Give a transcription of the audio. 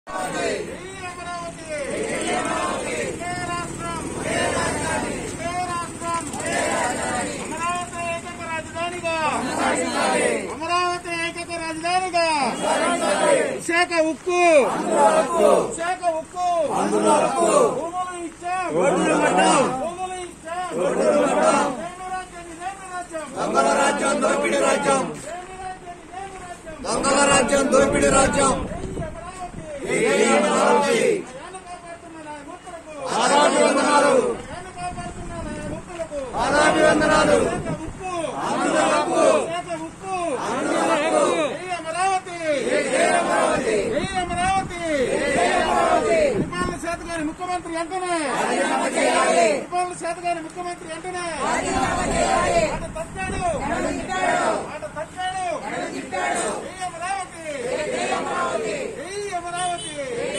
అమరావతి ఏకైక రాజధానిగా విశాఖ ఉక్కు విశాఖ ఉక్కు భూములు ఇచ్చాం భూములు ఇచ్చాం దొంగల రాజ్యం దోపిడీ రాజ్యం దొంగల రాజ్యం దోపిడీ రాజ్యం జై అమరావతి పాదాభివందనాలు పాదాభివందనాలు పరిపాలన శాత గారి ముఖ్యమంత్రి వెంటనే పరిపాలన శాత గారి ముఖ్యమంత్రి వెంటనే మాట తచ్చాడు మాట తచ్చాడు జై అమరావతి జై అమరావతి